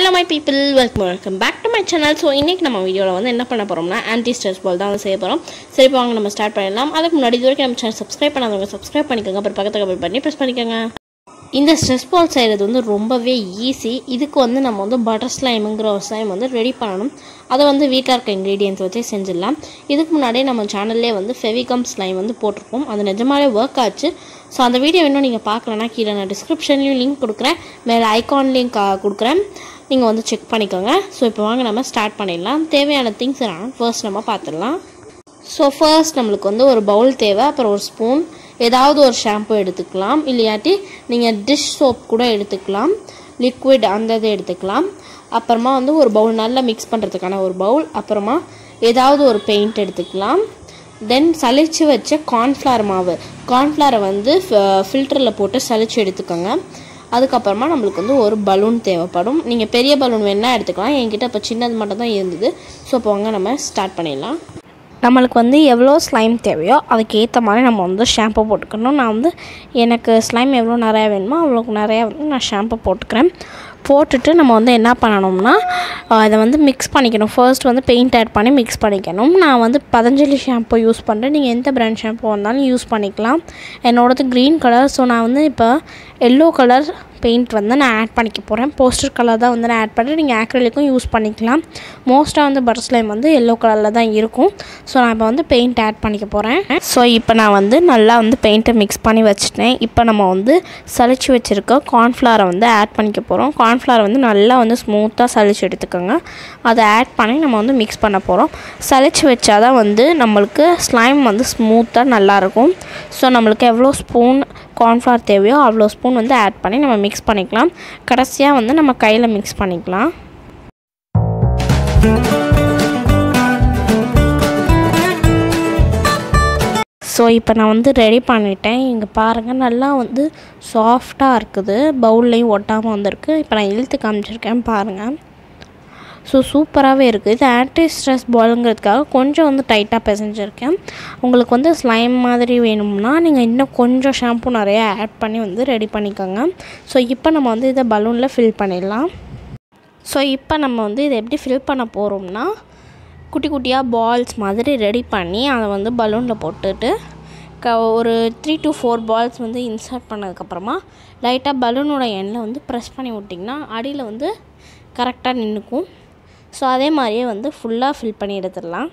hello my people welcome welcome back to my channel so இன்றைக்கி நம்ம வீடியோவில் வந்து என்ன பண்ண போகிறோம்னா ஆன்டி ஸ்ட்ரெஸ் பால் தான் வந்து செய்ய போகிறோம் சரி இப்போ வாங்க நம்ம ஸ்டார்ட் பண்ணிடலாம் அதுக்கு முன்னாடி இது வரைக்கும் நம்ம சேனல் சப்ஸ்கிரைப் பண்ணாதவங்க சப்ஸ்கிரைப் பண்ணிக்கோங்க அப்புறம் பக்கத்தில் கமெண்ட் பண்ணி ப்ரெஸ் பண்ணிக்கோங்க இந்த ஸ்ட்ரெஸ் பால் செய்கிறது வந்து ரொம்பவே ஈஸி இதுக்கு வந்து நம்ம வந்து பட்டர் ஸ்லைமுங்கிற ஒரு ஸ்லைம் வந்து ரெடி பண்ணணும் அதை வந்து வீட்டில் இருக்க இன்க்ரீடியன்ஸ் வச்சே செஞ்சிடலாம் இதுக்கு முன்னாடியே நம்ம சேனல்லே வந்து ஃபெவிகம் ஸ்லைம் வந்து போட்டிருப்போம் அது நிஜமாலே ஒர்க் ஆச்சு ஸோ அந்த வீடியோ இன்னும் நீங்கள் பார்க்கலன்னா கீழே நான் டிஸ்கிரிப்ஷன்லையும் லிங்க் கொடுக்குறேன் மேலே ஐகான்லேயும் கா கொடுக்குறேன் நீங்கள் வந்து செக் பண்ணிக்கோங்க ஸோ இப்போ வாங்க நம்ம ஸ்டார்ட் பண்ணிடலாம் தேவையான திங்ஸ் நான் ஃபர்ஸ்ட் நம்ம பார்த்துடலாம் ஸோ ஃபர்ஸ்ட் நம்மளுக்கு வந்து ஒரு பவுல் தேவை அப்புறம் ஒரு ஸ்பூன் ஏதாவது ஒரு ஷாம்பு எடுத்துக்கலாம் இல்லையாட்டி நீங்கள் டிஷ் சோப் கூட எடுத்துக்கலாம் லிக்விட் அந்த இது எடுத்துக்கலாம் அப்புறமா வந்து ஒரு பவுல் நல்லா மிக்ஸ் பண்ணுறதுக்கான ஒரு பவுல் அப்புறமா ஏதாவது ஒரு பெயிண்ட் எடுத்துக்கலாம் தென் சலிச்சு வச்ச கார்ன்ஃப்ளவர் மாவு கார்ன்ஃப்ளவரை வந்து ஃபில்டரில் போட்டு சலிச்சு எடுத்துக்கோங்க அதுக்கப்புறமா நம்மளுக்கு வந்து ஒரு பலூன் தேவைப்படும் நீங்கள் பெரிய பலூன் வேணால் எடுத்துக்கலாம் என்கிட்ட இப்போ சின்னது மட்டும் தான் இருந்தது ஸோ இப்போ வாங்க நம்ம ஸ்டார்ட் பண்ணிடலாம் நம்மளுக்கு வந்து எவ்வளோ ஸ்லைம் தேவையோ அதுக்கு ஏற்ற மாதிரி நம்ம வந்து ஷாம்பு போட்டுக்கணும் நான் வந்து எனக்கு ஸ்லைம் எவ்வளோ நிறையா வேணுமோ அவ்வளோக்கு நிறையா வந்து நான் ஷாம்பு போட்டுக்கிறேன் போட்டுட்டு நம்ம வந்து என்ன பண்ணணும்னா அதை வந்து மிக்ஸ் பண்ணிக்கணும் ஃபர்ஸ்ட் வந்து பெயிண்ட் ஆட் பண்ணி மிக்ஸ் பண்ணிக்கணும் நான் வந்து பதஞ்சலி ஷாம்பு யூஸ் பண்ணுறேன் நீங்கள் எந்த பிராண்ட் ஷாம்பு வந்தாலும் யூஸ் பண்ணிக்கலாம் என்னோடது க்ரீன் கலர் ஸோ நான் வந்து இப்போ எல்லோ கலர் பெயிண்ட் வந்து நான் ஆட் பண்ணிக்க போகிறேன் போஸ்டர் கலர் தான் வந்து நான் ஆட் பண்ணுறேன் நீங்கள் ஆக்ரலிக்கும் யூஸ் பண்ணிக்கலாம் மோஸ்ட்டாக வந்து பட்டர் ஸ்லைம் வந்து எல்லோ கலரில் தான் இருக்கும் ஸோ நான் இப்போ வந்து பெயிண்ட் ஆட் பண்ணிக்க போகிறேன் ஸோ இப்போ நான் வந்து நல்லா வந்து பெயிண்ட்டை மிக்ஸ் பண்ணி வச்சுட்டேன் இப்போ நம்ம வந்து சளிச்சு வச்சுருக்க கார்ன்ஃப்ளவரை வந்து ஆட் பண்ணிக்க போகிறோம் கார்ன்ஃப்ளவர் வந்து நல்லா வந்து ஸ்மூத்தாக சளிச்சு எடுத்துக்கோங்க அதை ஆட் பண்ணி நம்ம வந்து மிக்ஸ் பண்ண போகிறோம் சளிச்சு வச்சா தான் வந்து நம்மளுக்கு ஸ்லைம் வந்து ஸ்மூத்தாக நல்லாயிருக்கும் ஸோ நம்மளுக்கு எவ்வளோ ஸ்பூன் கார்ன்ஃப்ளவர் தேவையோ அவ்வளோ ஸ்பூன் வந்து ஆட் பண்ணி நம்ம மிக்ஸ் பண்ணிக்கலாம் கடைசியாக வந்து நம்ம கையில் மிக்ஸ் பண்ணிக்கலாம் ஸோ இப்போ நான் வந்து ரெடி பண்ணிட்டேன் இங்கே பாருங்கள் நல்லா வந்து சாஃப்டாக இருக்குது பவுல்லையும் ஒட்டாமல் வந்திருக்கு இப்போ நான் இழுத்து காமிச்சிருக்கேன் பாருங்கள் ஸோ சூப்பராகவே இருக்குது இது ஆன்டி ஸ்ட்ரெஸ் பாலுங்கிறதுக்காக கொஞ்சம் வந்து டைட்டாக பிசைஞ்சிருக்கேன் உங்களுக்கு வந்து ஸ்லைம் மாதிரி வேணும்னா நீங்கள் இன்னும் கொஞ்சம் ஷாம்பு நிறையா ஆட் பண்ணி வந்து ரெடி பண்ணிக்கோங்க ஸோ இப்போ நம்ம வந்து இதை பலூனில் ஃபில் பண்ணிடலாம் ஸோ இப்போ நம்ம வந்து இதை எப்படி ஃபில் பண்ண போகிறோம்னா குட்டி குட்டியாக பால்ஸ் மாதிரி ரெடி பண்ணி அதை வந்து பலூனில் போட்டுட்டு க ஒரு த்ரீ டு ஃபோர் பால்ஸ் வந்து இன்சர்ட் பண்ணதுக்கப்புறமா லைட்டாக பலூனோட எண்ணில் வந்து ப்ரெஸ் பண்ணி விட்டிங்கன்னா அடியில் வந்து கரெக்டாக நின்றுக்கும் ஸோ அதே மாதிரியே வந்து ஃபுல்லாக ஃபில் பண்ணி எடுத்துடலாம்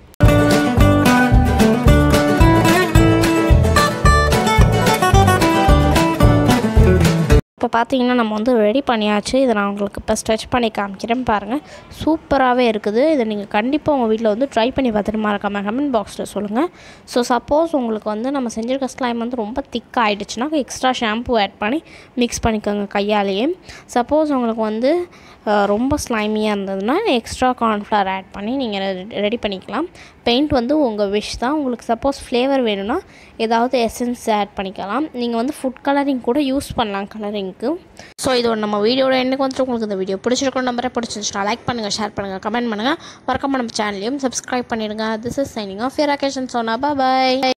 இப்போ பார்த்தீங்கன்னா நம்ம வந்து ரெடி பண்ணியாச்சு இதை நான் உங்களுக்கு இப்போ ஸ்ட்ரெச் பண்ணி காமிக்கிறேன் பாருங்கள் சூப்பராகவே இருக்குது இதை நீங்கள் கண்டிப்பாக உங்கள் வீட்டில் வந்து ட்ரை பண்ணி பார்த்துட்டு மறக்காம கமெண்ட் பாக்ஸில் சொல்லுங்கள் ஸோ சப்போஸ் உங்களுக்கு வந்து நம்ம செஞ்சுருக்க ஸ்லைம் வந்து ரொம்ப திக் ஆகிடுச்சுன்னா எக்ஸ்ட்ரா ஷாம்பு ஆட் பண்ணி மிக்ஸ் பண்ணிக்கோங்க கையாலேயே சப்போஸ் உங்களுக்கு வந்து ரொம்ப ஸ்லைமியாக இருந்ததுன்னா எக்ஸ்ட்ரா கார்ன்ஃப்ளவர் ஆட் பண்ணி நீங்கள் ரெடி பண்ணிக்கலாம் பெயிண்ட் வந்து உங்கள் விஷ் தான் உங்களுக்கு சப்போஸ் ஃப்ளேவர் வேணும்னா ஏதாவது எசன்ஸ் ஆட் பண்ணிக்கலாம் நீங்கள் வந்து ஃபுட் கலரிங் கூட யூஸ் பண்ணலாம் கலரிங்க்கு ஸோ இதோட நம்ம வீடியோட என்னக்கு வந்துட்டு உங்களுக்கு இந்த வீடியோ பிடிச்சிருக்கோம் நம்பரை பிடிச்சிருச்சுன்னா லைக் பண்ணுங்கள் ஷேர் பண்ணுங்கள் கமெண்ட் பண்ணுங்கள் மறக்காம நம்ம சேனலையும் சப்ஸ்கிரைப் பண்ணிடுங்க this is signing off your அக்கேஷன் சோனா பாய்